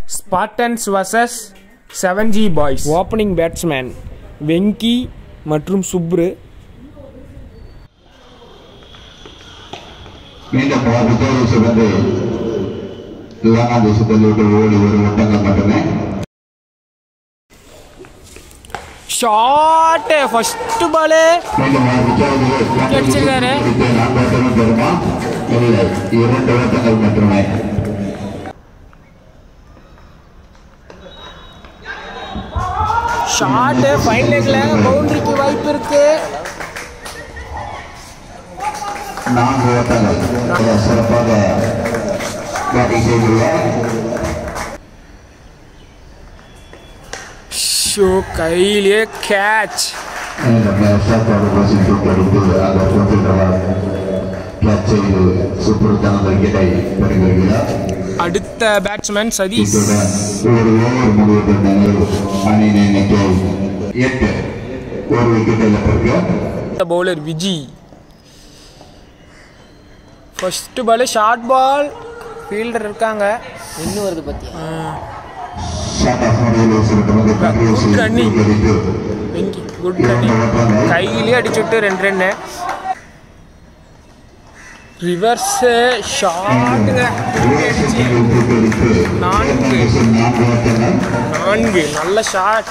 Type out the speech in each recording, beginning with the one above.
Spartans vs seven G boys opening batsman Venky மற்றும் சுப்ரு மீண்டும் விஜய் சிவந்து வங்காளதேசத்தில் விட்டு ஓடி ஒரு வட்டங்கள் மட்டுமே ஷார்ட் ஃபர்ஸ்ட் பாலு மீண்டும் விஜய் அடிச்சிருக்காரு. நான்கு வட்டங்கள் பெறுமா இல்லை இரண்டு வட்டங்கள் மட்டுமே ஷார்ட் ஃபைன் லெக்ல பவுண்டரிக்கு வாய்ப்பு இருக்கு நான்கு வட்டங்கள் மிக சிறப்பாக பேட்டிங் செய்துள்ளார் ஷோ கையிலே கேட்ச் மீண்டும் சாப்பாடு பசி தூக்கெடுத்து அந்த போட்டியில் கேட்ச் செய்து சூப்பர் தனது விக்கெட்டை பெறுகிறார் அடுத்த பேட்ஸ்மேன் சதீஷ் இத்துடன் ஒரு ஓவர் முடிவுற்ற நிலையில் அணி எண்ணிக்கை எட்டு ஒரு விக்கெட் இழப்பிற்கு bowler Viji first ball short ball fielder இருக்காங்க இன்னும் வருது பத்தியா ஷாட் ஆஃப் முடிவில் சிறந்தவங்க கண்ட்ரோல் Good running. செய்து வெங்கி குட் ரன்னிங் கையிலே அடிச்சு விட்டு ரெண்டு ரன்னு ரிவர்ஸ் ஷாட்டுங்க நான்கு. நான்கு நல்ல ஷாட்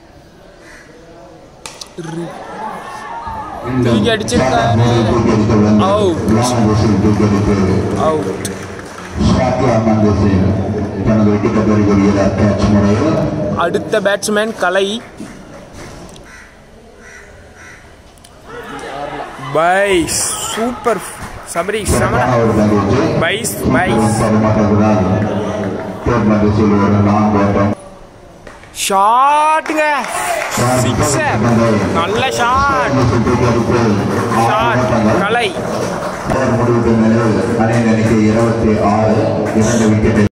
தூக்கி அடிச்சிருக்காரு Out. அவுட் தனது விக்கெட்டை பெறுகிறார் கேட்ச் முறையில் அடுத்த பேட்ஸ்மேன் கலை பை சூப்பர் சபரி சம ஒரு பந்து பைஸ் பைஸ் பரிமாற்றத்தினால் டோர்னமெண்ட் சொல்லுவது நான்கு ஓட்டம் ஷாட்டுங்க சிக்ஸர் நல்ல ஷாட் ஷாட் கலை முடிவுற்ற நிலையில் அணி எண்ணிக்கை இருபத்தி ஆறு இரண்டு விக்கெட்டை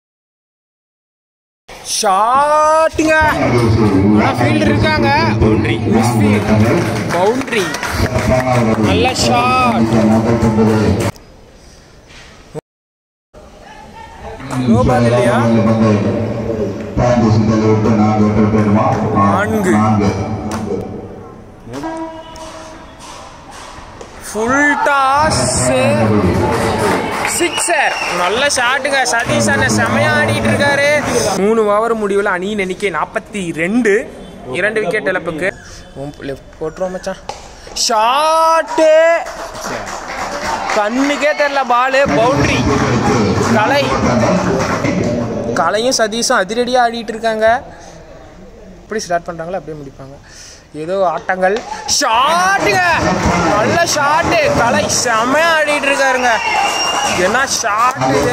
ஷாட்டுங்க ஃபீல்டர் இருக்காங்க பவுண்டரி பவுண்டரி நல்ல ஷாட் No ball இல்லையா? நான்கு. நான்கு ஃபுல் டாஸ் சிக்ஸர் நல்ல ஷாட்டுங்க சதீஷ் அண்ணன் செமையா ஆடிட்டு இருக்காரு மூணு ஓவர் முடிவில் அணியின் எண்ணிக்கை நாற்பத்தி ரெண்டு இரண்டு விக்கெட் இழப்புக்கு லெஃப்ட் போட்டுருவோம் மச்சான் ஷாட்டு கண்ணுக்கே தெரியல பாலு பவுண்டரி கலை கலையும் சதீஷும் அதிரடியாக ஆடிட்டு இருக்காங்க எப்படி ஸ்டார்ட் பண்ணுறாங்களோ அப்படியே முடிப்பாங்க ஏதோ ஆட்டங்கள் ஷாட்டுங்க நல்ல ஷாட்டு கலை செமையா ஆடிட்டு இருக்காருங்க என்ன ஷாட் இது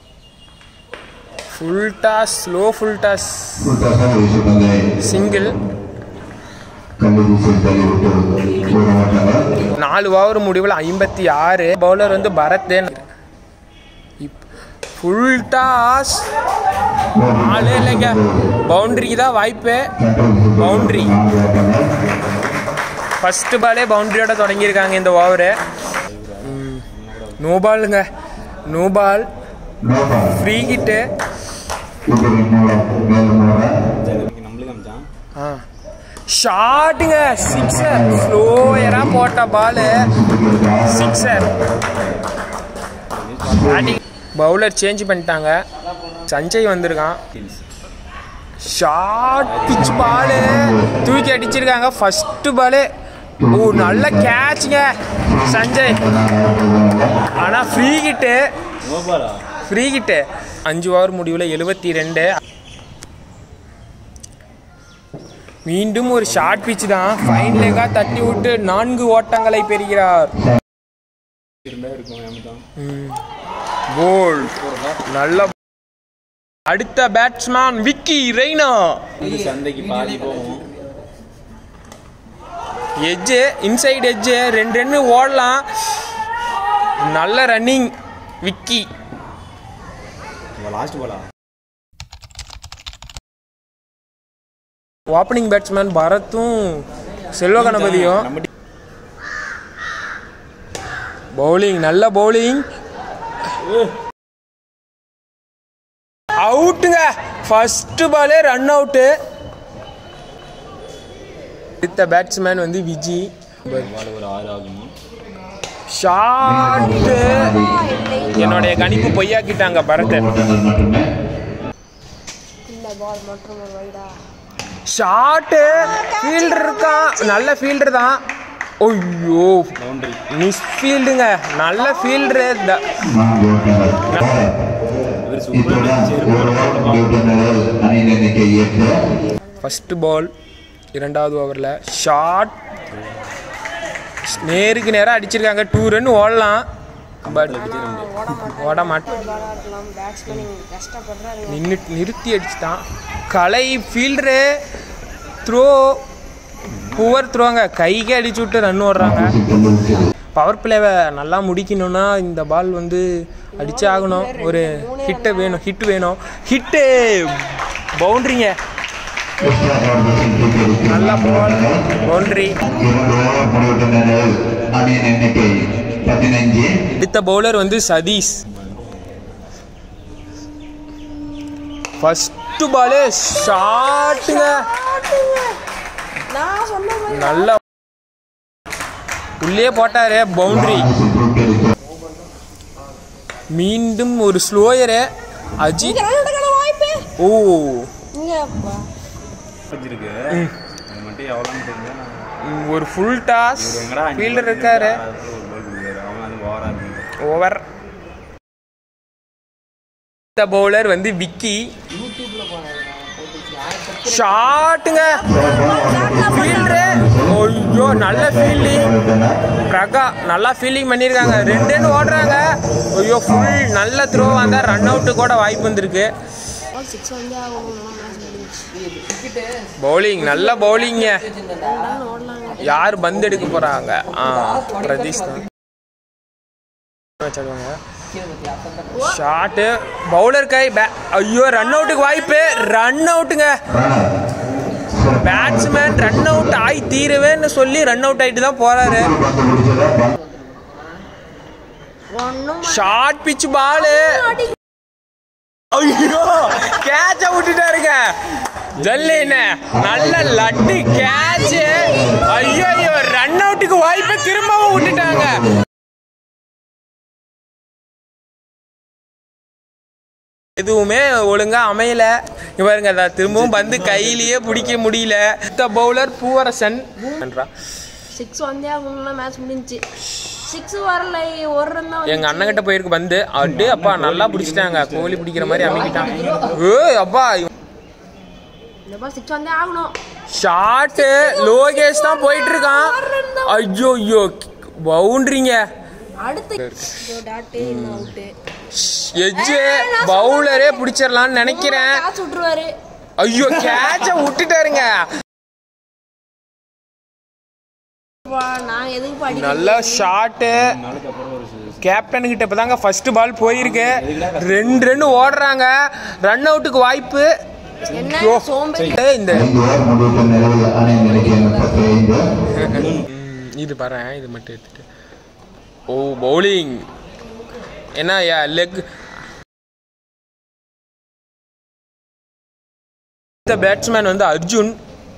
full toss slow full toss single நாலு ஓவர் முடிவில் ஐம்பத்தி ஆறு பவுலர் வந்து பரத் ஃபுல் டாஸ் ஆளே இல்லைங்க பவுண்டரிக்கு தான் வாய்ப்பு Boundary. ஃபர்ஸ்ட் பாலே பவுண்டரியோட தொடங்கியிருக்காங்க இந்த ஓவரு நோ பாலுங்க நோ பால் ஃப்ரீ ஹிட்டு ஆ ஷாட்டுங்க சிக்ஸர் ஸ்லோயரா போட்ட பாலு சிக்ஸர் பவுலர் சேஞ்ச் பண்ணிட்டாங்க சஞ்சய் வந்திருக்கான் ஷார்ட் பிச் பாலு தூக்கி அடிச்சிருக்காங்க ஃபர்ஸ்ட் பாலு ஓ நல்ல கேட்சுங்க சஞ்சய் ஆனா ஃப்ரீ கிட்டு ஃப்ரீ கிட்டு அஞ்சு ஓவர் முடிவில் எழுபத்தி ரெண்டு மீண்டும் ஒரு ஷார்ட் பிச் தான் ஃபைன் லெக்கா தட்டி விட்டு நான்கு ஓட்டங்களை பெறுகிறார் கோல் நல்ல அடுத்த பேட்ஸ்மேன் விக்கி ரெய்னா சந்தைக்கு பாதி போகும் எட்ஜு இன்சைடு எட்ஜு ரெண்டு ரெண்டு ஓடலாம் நல்ல ரன்னிங் விக்கி லாஸ்ட் போலா ஓப்பனிங் பேட்ஸ்மேன் பரத்தும் செல்வ கணபதியும் நம்ம பவுலிங் நல்ல பவுலிங் அவுட்டுங்க ஃபர்ஸ்ட் பாலே ரன் அவுட்டு அடுத்த பேட்ஸ்மேன் வந்து விஜி பால் ஒரு ஆறு ஆகுமா ஷாட்டு என்னுடைய கணிப்பு பொய்யாக்கிட்டாங்க பரத்தை ஓட்டங்கள் மட்டுமே இந்த பால் மற்றும் ஒரு வைடா ஷாட்டு ஃபீல்டர் இருக்கான் நல்ல ஃபீல்டர் தான் ஐயோ பவுண்டரி மிஸ் ஃபீல்டுங்க நல்ல ஃபீல்டரு நான்கு ஓட்டங்கள் இவர் சூப்பராக இத்துடன் ஒரு ஓவர் முடிவுற்ற நிலையில் அணியின் எண்ணிக்கை எட்டு ஃபர்ஸ்ட் பால் இரண்டாவது ஓவரில் ஷாட் நேருக்கு நேராக அடிச்சிருக்காங்க டூ ரன் ஓடலாம் பட் ஓட மாட்டோம் பாலாக இருக்கலாம் பேட்ஸ்மேன் கஷ்டப்படுறாரு நின்று நிறுத்தி அடிச்சிட்டான் கலை ஃபீல்டரு த்ரோ புவர் த்ரோங்க கைக்கே அடிச்சு விட்டு ரன் ஓடுறாங்க பவர் பிளேவை நல்லா முடிக்கணும்னா இந்த பால் வந்து அடிச்சே ஆகணும் ஒரு ஹிட்டு வேணும் ஹிட் வேணும் ஹிட்டு பவுண்ட்ரிங்க நல்ல பால் பவுண்ட்ரி இரண்டு ஓவர் முடிவுற்ற நிலையில் அணியின் எண்ணிக்கை பதினைஞ்சு அடுத்த பவுலர் வந்து சதீஷ் ஃபர்ஸ்ட் பாலே ஷாட்டுங்க நான் சொன்ன மாதிரி நல்ல உள்ளே போட்டாரு பவுண்டரி மீண்டும் ஒரு ஸ்லோயரு அஜித் ரன் எடுக்கிற வாய்ப்பு ஓ இங்கப்பா வச்சிருக்கு அது மட்டும் எவ்வளோன்னு தெரியல ம், ஒரு ஃபுல் டாஸ் எங்கடா அஞ்சு ஃபீல்டர் ball இருக்காரு இருக்கு, ஒரு ball கொடுக்குறாரு. அவன் அது ஓவரா இருக்கு ஓவர் அடுத்த பவுலர் வந்து விக்கி ஷாட்டுங்க ஃபீல்டரு ஐயோ நல்ல ஃபீல்டிங் பிரகா நல்லா ஃபீல்டிங் பண்ணியிருக்காங்க ரெண்டு ரன் ஓடுறாங்க ஐயோ ஃபுல் நல்ல த்ரோ வந்தால் ரன் அவுட்டு கூட வாய்ப்பு வந்திருக்கு பால் சிக்ஸ் வந்து ஆகணும் மேட்ச் முடிஞ்சிச்சு பவுலிங் நல்ல பவுலிங்க ரன் ஓடலாங்க யார் பந்து எடுக்க போறாங்க ஆ பிரதீஷ் தான் வச்சிருக்காங்க ஷாட்டு பவுலர் கை பே ஐயோ ரன் அவுட்டுக்கு வாய்ப்பு ரன் அவுட்டுங்க பேட்ஸ்மேன் ரன் அவுட் ஆகி தீருவேன்னு சொல்லி ரன் அவுட் ஆயிட்டு தான் போறாரு ஒன்றும் ஷார்ட் பிச் பாலு ஐயோ கேட்ச விட்டுட்டாருங்க ஜல்லின நல்ல லட்டு கேட்ச் ஐயோ ஐயோ ரன் அவுட்டுக்கு வாய்ப்பை திரும்பவும் விட்டுட்டாங்க எதுவுமே ஒழுங்கா அமையல இங்க பாருங்க அதான் திரும்பவும் பந்து கையிலேயே பிடிக்க முடியல அடுத்த பவுலர் பூவரசன் என்றா. சிக்ஸ் வந்தே ஆகணும்னா மேட்ச் முடிஞ்சிச்சு சிக்ஸ் வரல ஒரு ரன் தான் எங்க அண்ணன் கிட்ட போயிருக்கு பந்து அப்படியே அப்பா நல்லா பிடிச்சிட்டாங்க கோழி பிடிக்கிற மாதிரி அமைக்கிட்டாங்க ஏய் அப்பா இந்த பால் சிக்ஸ் வந்தே ஆகணும் ஷாட்டு லோகேஷ் தான் போயிட்டு இருக்கான் ஐயோ ஐயோ பவுண்டரிங்க அடுத்து டாட்டு இன்னும் அவுட்டு எஜ்ஜு பவுலரே பிடிச்சிடலாம்னு நினைக்கிறேன் கேட்ச் விட்டுருவாரு ஐயோ கேட்ச விட்டுட்டாருங்க வா, நான் எதுக்கு படி நல்ல ஷாட்டு கேப்டன் கிட்ட இப்பதாங்க ஃபர்ஸ்ட் பால் போயிருக்கு ரெண்டு ரெண்டு ஓடுறாங்க ரன் அவுட்டுக்கு வாய்ப்பு என்ன ஐயோ. சோம்பேறி இந்த ஐந்து ஓவர் முடிவுற்ற நிலையில் அணியின் எண்ணிக்கை முப்பத்தி ஐந்து ம், இது பாரு இது மட்டும் எடுத்துட்டு ஓ பவுலிங் என்ன லெக் பேட்ஸ்மேன் வந்து அர்ஜுன்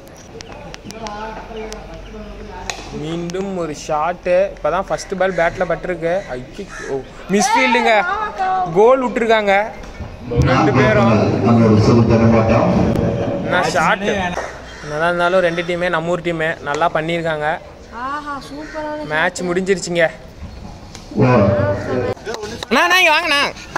மீண்டும் ஒரு ஷாட்டு இப்போதான் ஃபர்ஸ்ட் பால் பேட்டில் பட்டிருக்கு ஐயோ ஓ மிஸ் ஃபீல்டுங்க கோல் விட்டுருக்காங்க ரெண்டு பேரும் அங்கே விசில் தரமாட்டோம் என்ன ஷாட்டு என்னதான் இருந்தாலும் ரெண்டு டீமே நம்ம ஊர் டீமே நல்லா பண்ணியிருக்காங்க ஆஹா சூப்பரான மேட்ச் முடிஞ்சிருச்சுங்க ஓவர் அண்ணா அண்ணா இங்கே வாங்கண்ணா